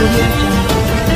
audio jungle.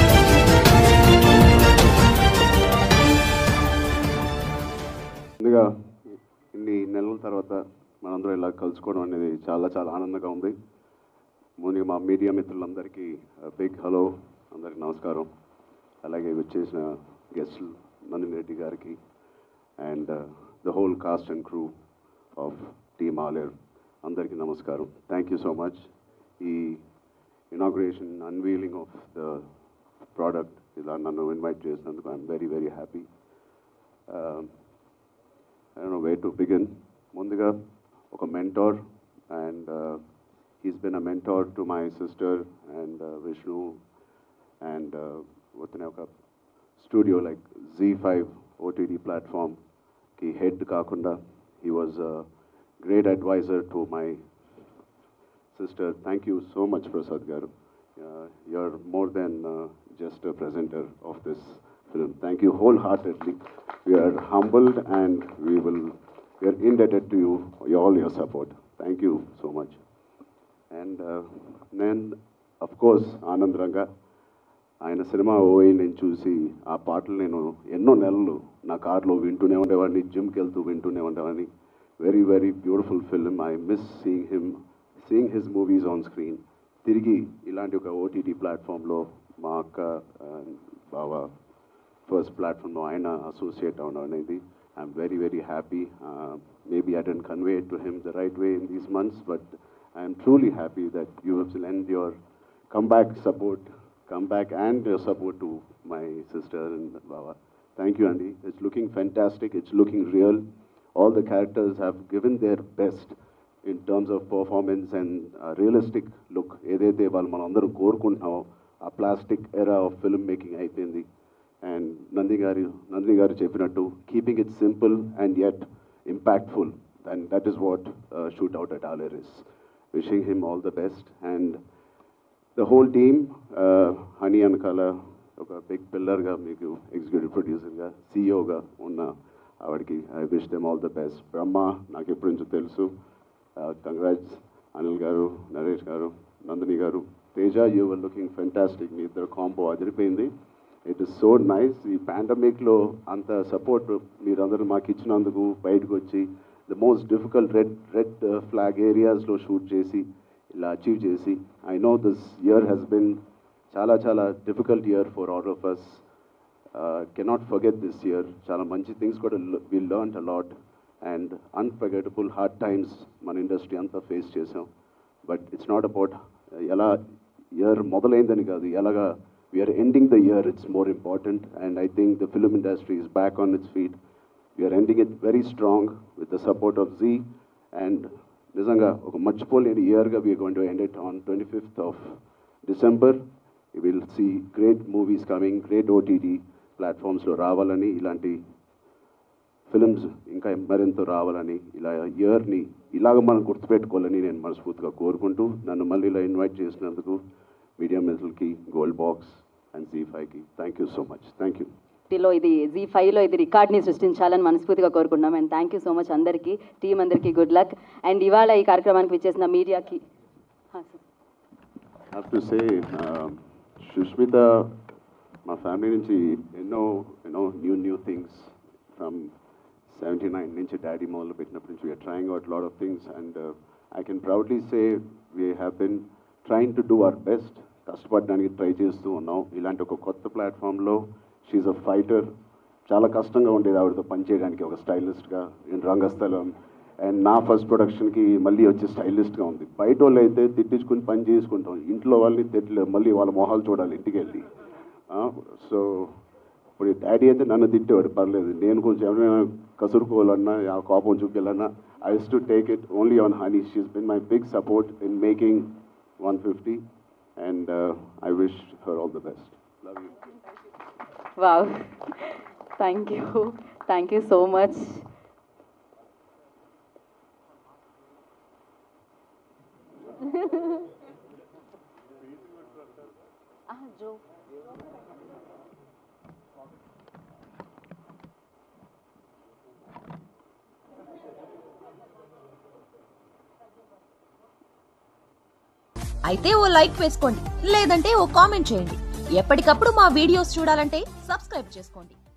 ముందుగా ఇన్ని నెలల తర్వాత మనందరం ఇలా కలుసుకోవడం అనేది చాలా చాలా ఆనందంగా ఉంది ముందుగా మా మీడియా మిత్రులందరికీ బిగ్ హలో అందరికీ నమస్కారం అలాగే వచ్చేసిన గెస్టులు నందిని రెడ్డి గారికి and the whole cast and crew of team Alair అందరికీ నమస్కారం థ్యాంక్ యూ సో మచ్ ఈ inauguration unveiling of the product ఇలా నన్ను ఇన్వైట్ చేసినందుకు I'm very very happy I don't know way to begin ముందుగా ఒక mentor and he's been a mentor to my sister and Vishnu and వస్తున్న ఒక studio like Zee five OTT ప్లాట్ఫామ్కి head కాకుండా he was great advisor to my sister thank you so much Prasad గారు you are more than just presenter of this film. Thank you wholeheartedly. We are humbled and we are indebted to you, all your support. Thank you so much. And then, of course, Anand Ranga, ఆయన సినిమా ఓయి నేను చూసి ఆ పాటలు నేను ఎన్నో నెలలు నా కార్లో వింటూనే ఉండేవాడిని జిమ్కి వెళ్తూ వింటూనే ఉండేవాడిని very very beautiful film I miss seeing him seeing his movies on screen తిరిగి ఇలాంటి ఒక ఓటీటీ ప్లాట్ఫామ్లో మా అక్క and బావ ఫస్ట్ ప్లాట్ఫామ్లో ఆయన అసోసియేట్ అవడం అనేది I'm very very happy maybe I didn't convey to him the right way in these months but I'm truly happy that you have lend your comeback support, comeback and your support to my sister and Baba. Thank you, Andy. It's looking fantastic. It's looking real. All the characters have given their best in terms of performance and uh, realistic look. ఏదైతే వాళ్ళు మనం అందరూ కోరుకుంటున్నామో ఆ plastic era of film making అయిపోయింది and Nandi గారు నందిని గారు చెప్పినట్టు keeping it simple and yet impactful and that is what Shoot Out at Alair is wishing him all the best and the whole team Honey Anakala ఒక బిగ్ పిల్లర్గా మీకు executive ప్రొడ్యూసర్గా సీఈఓగా ఉన్న ఆవిడకి I wish them all the best Brahma నాకు ఎప్పటి నుంచో తెలుసు కంగ్రాట్స్ అనిల్ గారు నరేష్ గారు నందిని గారు Teja you were looking fantastic మీ ఇద్దరు కాంబో అదిరిపోయింది ఇట్ ఇస్ సో నైస్ ఈ పాండమిక్లో అంత సపోర్ట్ మీరందరూ మాకు ఇచ్చినందుకు బయటకు వచ్చి the most difficult red red flag ఏరియాస్లో షూట్ చేసి ఇలా అచీవ్ చేసి I know this year has been చాలా చాలా difficult year for all of us cannot forget this year చాలా మంచి థింగ్స్ కూడా we learn a lot and unforgettable hard times మన ఇండస్ట్రీ అంతా ఫేస్ చేసాం బట్ ఇట్స్ నాట్ అబౌట్ ఎలా ఇయర్ మొదలైందని కాదు ఎలాగా we're ending the year it's more important and I think the film industry is back on its feet we're ending it very strong with the support of Zee and నిజంగా ఒక మర్చిపోలేని ఇయర్గా we're going to end it on twenty fifth of December you will see great movies coming great OTT ప్లాట్ఫామ్స్లో రావాలని ఇలాంటి films ఇంకా మరింత రావాలని ఇలా ఇయర్ని ఇలాగ మనం గుర్తుపెట్టుకోవాలని నేను మనస్ఫూర్తిగా కోరుకుంటూ నన్ను మళ్ళీ ఇలా ఇన్వైట్ చేసినందుకు మీడియా మిత్రులకి గోల్డ్ బాక్స్ అండ్ జీ ఫైవ్కి thank you so much thank you లో ఇది జీ ఫైవ్లో ఇది రికార్డ్ని సృష్టించాలని మనస్ఫూర్తిగా కోరుకుంటున్నాం and thank you so much అందరికీ టీం అందరికీ గుడ్ లక్ అండ్ ఇవాళ ఈ కార్యక్రమానికి విచ్చేసిన మీడియాకి హ్యావ్ టు సే సుష్మిత మా ఫ్యామిలీ నుంచి ఎన్నో ఎన్నో new new things from seventy nine నుంచి డాడీ మొదలు పెట్టినప్పటి నుంచి we're trying out lot of things and I can proudly say we have been trying to do our best కష్టపడడానికి ట్రై చేస్తూ ఉన్నాం ఇలాంటి ఒక కొత్త ప్లాట్ఫామ్లో షీఈ్ అ ఫైటర్ చాలా కష్టంగా ఉండేది ఆవిడతో పనిచేయడానికి ఒక స్టైలిస్ట్గా ఇన్ రంగస్థలం అండ్ నా ఫస్ట్ ప్రొడక్షన్కి మళ్ళీ వచ్చి స్టైలిస్ట్గా ఉంది బయట వాళ్ళు అయితే తిట్టించుకుని పని చేసుకుంటాం ఇంట్లో వాళ్ళని తిట్టలేదు మళ్ళీ వాళ్ళ మొహాలు చూడాలి ఇంటికి వెళ్ళి సో ఇప్పుడు డాడీ అయితే నన్ను తిట్టేవాడు పర్లేదు నేను కొంచెం ఎవరైనా కసురుకోవాలన్నా ఆ కోపం చూపించాలన్నా I to take it only on Honey she's been my big support in making one fifty and I wish her all the best love you wow thank you thank you so much జో అయితే oh like వేసుకోండి లేదంటే ఓ comment చేయండి ఎప్పటికప్పుడు మా videos చూడాలంటే subscribe చేసుకోండి